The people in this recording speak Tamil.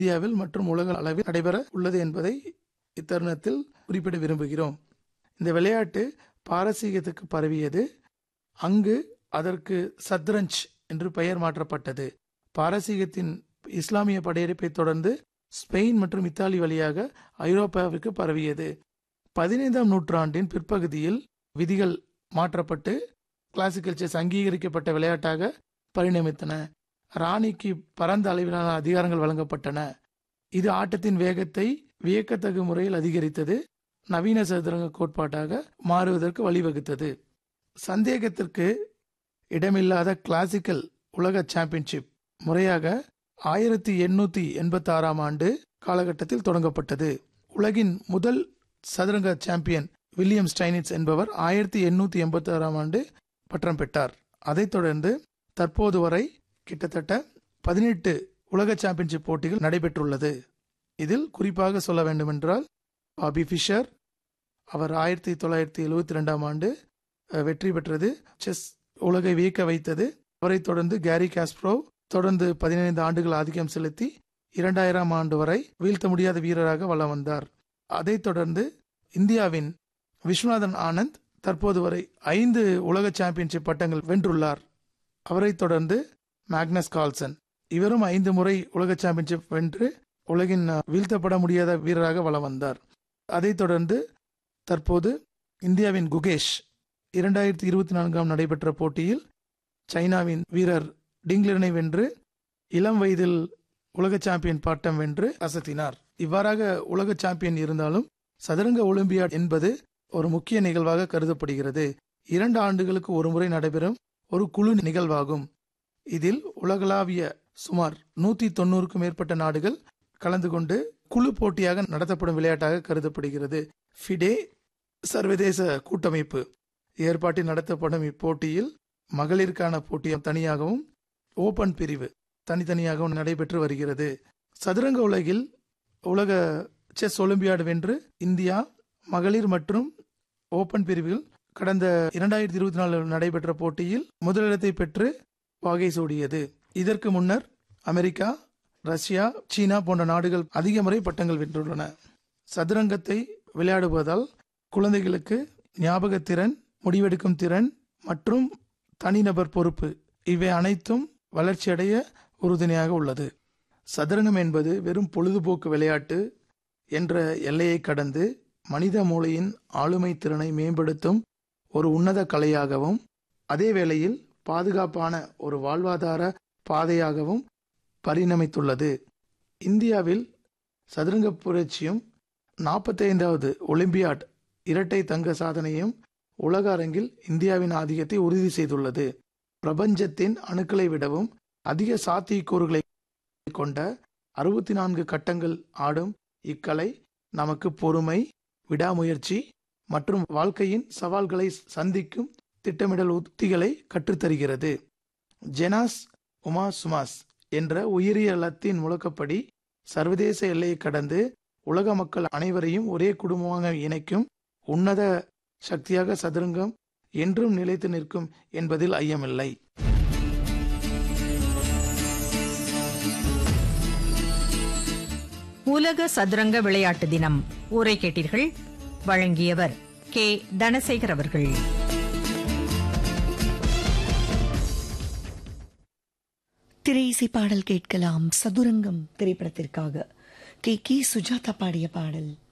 இந்தியாவில் மற்றும் உலக அளவில் நடைபெற உள்ளது என்பதை இத்தருணத்தில் குறிப்பிட விரும்புகிறோம் இந்த விளையாட்டு பாரசீகத்துக்கு பரவியது அங்கு அதற்கு சத்ரஞ்ச் என்று பெயர் மாற்றப்பட்டது பாரசீகத்தின் இஸ்லாமிய படையெடுப்பை தொடர்ந்து ஸ்பெயின் மற்றும் இத்தாலி வழியாக ஐரோப்பாவிற்கு பரவியது பதினைந்தாம் நூற்றாண்டின் பிற்பகுதியில் விதிகள் மாற்றப்பட்டு கிளாசிக்கல் செஸ் அங்கீகரிக்கப்பட்ட விளையாட்டாக பரிணமித்தன ராணிக்கு பரந்த அளவிலான அதிகாரங்கள் வழங்கப்பட்டன இது ஆட்டத்தின் வேகத்தை வியக்கத்தகு முறையில் அதிகரித்தது நவீன சதுரங்க கோட்பாட்டாக மாறுவதற்கு வழிவகுத்தது சந்தேகத்திற்கு இடமில்லாத கிளாசிக்கல் உலக சாம்பியன்ஷிப் முறையாக ஆயிரத்தி எண்ணூத்தி எண்பத்தி ஆறாம் ஆண்டு காலகட்டத்தில் தொடங்கப்பட்டது உலகின் முதல் சதுரங்க சாம்பியன் வில்லியம் ஸ்டைனிட்ஸ் என்பவர் ஆயிரத்தி எண்ணூத்தி எண்பத்தி ஆறாம் ஆண்டு பட்டம் பெற்றார் அதைத் தொடர்ந்து தற்போது வரை கிட்டத்தட்ட பதினெட்டு உலக சாம்பியன்ஷிப் போட்டிகள் நடைபெற்றுள்ளது இதில் குறிப்பாக சொல்ல வேண்டுமென்றால் பாபி ஃபிஷர் அவர் ஆயிரத்தி தொள்ளாயிரத்தி எழுவத்தி ரெண்டாம் ஆண்டு அஹ், வெற்றி பெற்றது செஸ் உலகை வியக்க வைத்தது அவரைத் தொடர்ந்து கேரி காஸ்ப்ரோவ் தொடர்ந்து பதினைந்து ஆண்டுகள் ஆதிக்கம் செலுத்தி இரண்டாயிரம் ஆண்டு வரை வீழ்த்த முடியாத வீரராக வலம் வந்தார் அதைத் தொடர்ந்து இந்தியாவின் விஸ்வநாதன் ஆனந்த் தற்போது வரை ஐந்து உலக சாம்பியன்ஷிப் பட்டங்கள் வென்றுள்ளார் அவரைத் தொடர்ந்து மேக்னஸ் கால்சன் இவரும் ஐந்து முறை உலக சாம்பியன்ஷிப் வென்று உலகின் அஹ், வீழ்த்தப்பட முடியாத வீரராக வலம் வந்தார் அதைத் தொடர்ந்து தற்போது இந்தியாவின் குகேஷ் இரண்டாயிரத்தி இருபத்தி நான்காம் நடைபெற்ற போட்டியில் சைனாவின் வீரர் டிங்லரனை வென்று இளம் வயதில் உலக சாம்பியன் பட்டம் வென்று அசத்தினார் இவ்வாறாக உலக சாம்பியன் இருந்தாலும் சதுரங்க ஒலிம்பியாட் என்பது ஒரு முக்கிய நிகழ்வாக கருதப்படுகிறது இரண்டு ஆண்டுகளுக்கு ஒரு முறை நடைபெறும் ஒரு குழு நிகழ்வாகும் இதில் உலகளாவிய சுமார் நூத்தி தொண்ணூறுக்கும் மேற்பட்ட நாடுகள் கலந்து கொண்டு குழு போட்டியாக நடத்தப்படும் விளையாட்டாக கருதப்படுகிறது ஃபிடே சர்வதேச கூட்டமைப்பு ஏற்பாட்டில் நடத்தப்படும் இப்போட்டியில் மகளிருக்கான போட்டி தனியாகவும் ஓபன் பிரிவு தனித்தனியாகவும் நடைபெற்று வருகிறது சதுரங்க உலகில் உலக செஸ் ஒலிம்பியாடு வென்று இந்தியா மகளிர் மற்றும் ஓபன் பிரிவில் கடந்த இரண்டாயிரத்தி இருபத்தி நாலு நடைபெற்ற போட்டியில் முதலிடத்தை பெற்று வாகை சூடியது இதற்கு முன்னர் அமெரிக்கா ரஷ்யா சீனா போன்ற நாடுகள் அதிக முறை பட்டங்கள் வென்றுள்ளன சதுரங்கத்தை விளையாடுவதால் குழந்தைகளுக்கு ஞாபகத்திறன் முடிவெடுக்கும் திறன் மற்றும் தனிநபர் பொறுப்பு இவை அனைத்தும் வளர்ச்சியடைய உறுதுணையாக உள்ளது சதுரங்கம் என்பது வெறும் பொழுதுபோக்கு விளையாட்டு என்ற எல்லையை கடந்து மனித மூளையின் ஆளுமை திறனை மேம்படுத்தும் ஒரு உன்னத கலையாகவும் அதே வேளையில் பாதுகாப்பான ஒரு வாழ்வாதார பாதையாகவும் பரிணமித்துள்ளது இந்தியாவில் சதுரங்க புரட்சியும் நாற்பத்தைந்தாவது ஒலிம்பியாட் இரட்டை தங்க சாதனையும் உலக அரங்கில் இந்தியாவின் ஆதிக்கத்தை உறுதி செய்துள்ளது பிரபஞ்சத்தின் அணுக்களை விடவும் அதிக சாத்தியக்கூறுகளை கொண்ட அறுபத்தி நான்கு கட்டங்கள் ஆடும் இக்கலை நமக்கு பொறுமை விடாமுயற்சி மற்றும் வாழ்க்கையின் சவால்களை சந்திக்கும் திட்டமிடல் உத்திகளை கற்றுத்தருகிறது ஜெனாஸ் உமா சுமாஸ் என்ற உயிரிய லத்தின் முழக்கப்படி சர்வதேச எல்லையை கடந்து உலக மக்கள் அனைவரையும் ஒரே குடும்பமாக இணைக்கும் உன்னத சக்தியாக சதுரங்கம் என்றும் நிலைத்து நிற்கும் என்பதில் ஐயமில்லை உலக சதுரங்க விளையாட்டு தினம் ஊரை கேட்டீர்கள் வழங்கியவர் கே தனசேகர் அவர்கள் திரை இசை பாடல் கேட்கலாம் சதுரங்கம் திரைப்படத்திற்காக கே கே சுஜாதா பாடிய பாடல்